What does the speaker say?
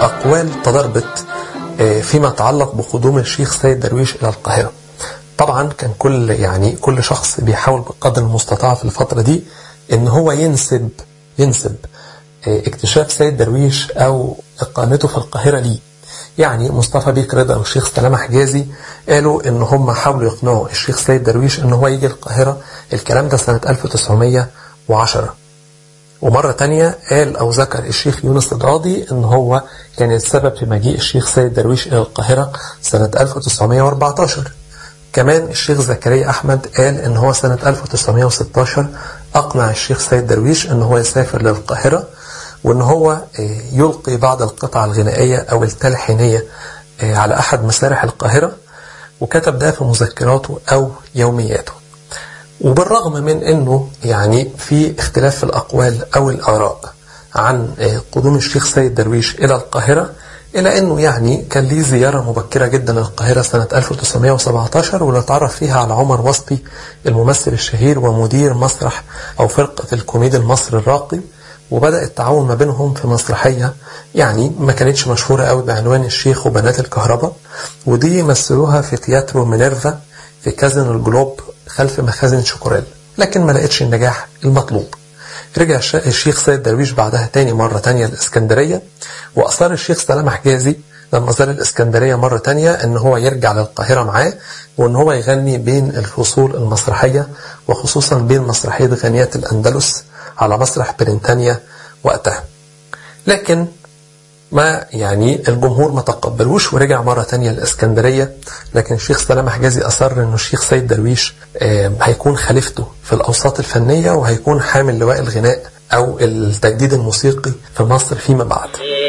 أقوال تضاربت فيما يتعلق بقدوم الشيخ سيد درويش إلى القاهرة طبعا كان كل يعني كل شخص بيحاول بقدر المستطاع في الفترة دي ان هو ينسب ينسب اكتشاف سيد درويش او اقامته في القاهرة ليه يعني مصطفى بيك رضا والشيخ سلامة حجازي قالوا ان هم حاولوا يقنعوا الشيخ سيد درويش ان هو يجي القاهرة الكلام ده سنة 1910 ومرة تانية قال أو ذكر الشيخ يونس القاضي إن هو كان السبب في مجيء الشيخ سيد درويش إلى القاهرة سنة 1914 كمان الشيخ زكريا أحمد قال إن هو سنة 1916 أقنع الشيخ سيد درويش إن هو يسافر للقاهرة وإن هو يلقي بعض القطع الغنائية أو التلحينية على أحد مسارح القاهرة وكتب ده في مذكراته أو يومياته وبالرغم من أنه يعني في اختلاف في الأقوال أو الآراء عن قدوم الشيخ سيد درويش إلى القاهرة إلى أنه يعني كان ليه زيارة مبكرة جدا للقاهرة سنة 1917 واللي اتعرف فيها على عمر وصفي الممثل الشهير ومدير مسرح أو فرقة الكوميدي المصري الراقي وبدأ التعاون ما بينهم في مسرحية يعني ما كانتش مشهورة قوي بعنوان الشيخ وبنات الكهرباء ودي مثلوها في تياترو مينيرفا في كازن الجلوب خلف مخازن شوكوريل لكن ما لقتش النجاح المطلوب رجع الشيخ سيد درويش بعدها تاني مرة تانية الإسكندرية وأصر الشيخ سلام حجازي لما زار الإسكندرية مرة تانية إن هو يرجع للقاهرة معاه وإن هو يغني بين الفصول المسرحية وخصوصا بين مسرحية غنيات الأندلس على مسرح برينتانيا وقتها لكن ما يعني الجمهور ما تقبلوش ورجع مرة تانية الإسكندرية لكن الشيخ سلام حجازي أصر أنه الشيخ سيد درويش هيكون خليفته في الأوساط الفنية وهيكون حامل لواء الغناء أو التجديد الموسيقي في مصر فيما بعد